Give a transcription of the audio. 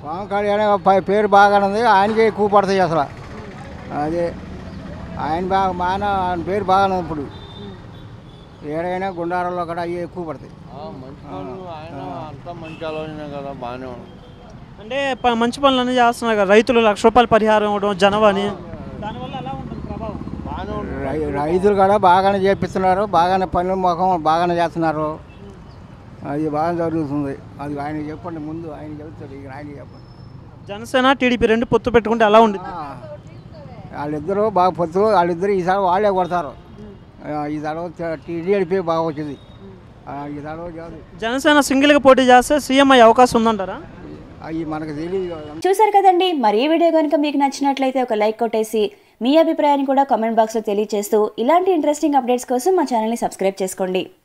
పవన్ కళ్యాణ్ పై- పేరు బాగానే ఉంది ఆయనకే ఎక్కువ పడతాయి అసలు అదే ఆయన బాగా మాన ఆయన పేరు బాగానే ఉంది ఇప్పుడు ఏడైనా గుండారంలో కూడా అవి ఎక్కువ పడతాయి మంచి పనులు ఆయన అంతా మంచి ఆలోచన కదా బాగానే ఉంది అంటే ప- మంచి పనులన్నీ చేస్తున్నారు కదా రైతులు లక్ష రూపాయల పరిహారం ఇవ్వడం జనవని దానివల్ల ఎలా ఉంటుంది ప్రభావం బాగానే ఉంది రై- రైతులు కూడా బాగానే చేపిస్తున్నారు బాగానే పనులు ముఖం బాగానే చేస్తున్నారు అది బాగా జరుగుతుంది అది ఆయన చెప్పండి ముందు ఆయన చెబుతాడు ఇక ఆయన చెప్పండి జనసేన టీడీపీ రెండు పొత్తు పెట్టుకుంటే ఎలా ఉంటుంది ఆ, వాళ్ళిద్దరూ బాగా పొత్తు వాళ్ళిద్దరు ఈసారి వాళ్ళే కొడతారు ఆ, ఈ తడవ టీడీపీ బాగా వచ్చింది ఆ, ఈ తడవ కాదు జనసేన సింగిల్గా పోటీ చేస్తే సీఎం అయ్యే అవకాశం ఉందంటారా అవి మనకు తెలియదు చూసారు కదండి మరి ఈ వీడియో కనుక మీకు నచ్చినట్లయితే ఒక లైక్ కొట్టేసి మీ అభిప్రాయాన్ని కూడా కామెంట్ బాక్స్లో తెలియజేస్తూ ఇలాంటి ఇంట్రెస్టింగ్ అప్డేట్స్ కోసం మా ఛానల్ని సబ్స్క్రైబ్ చేసుకోండి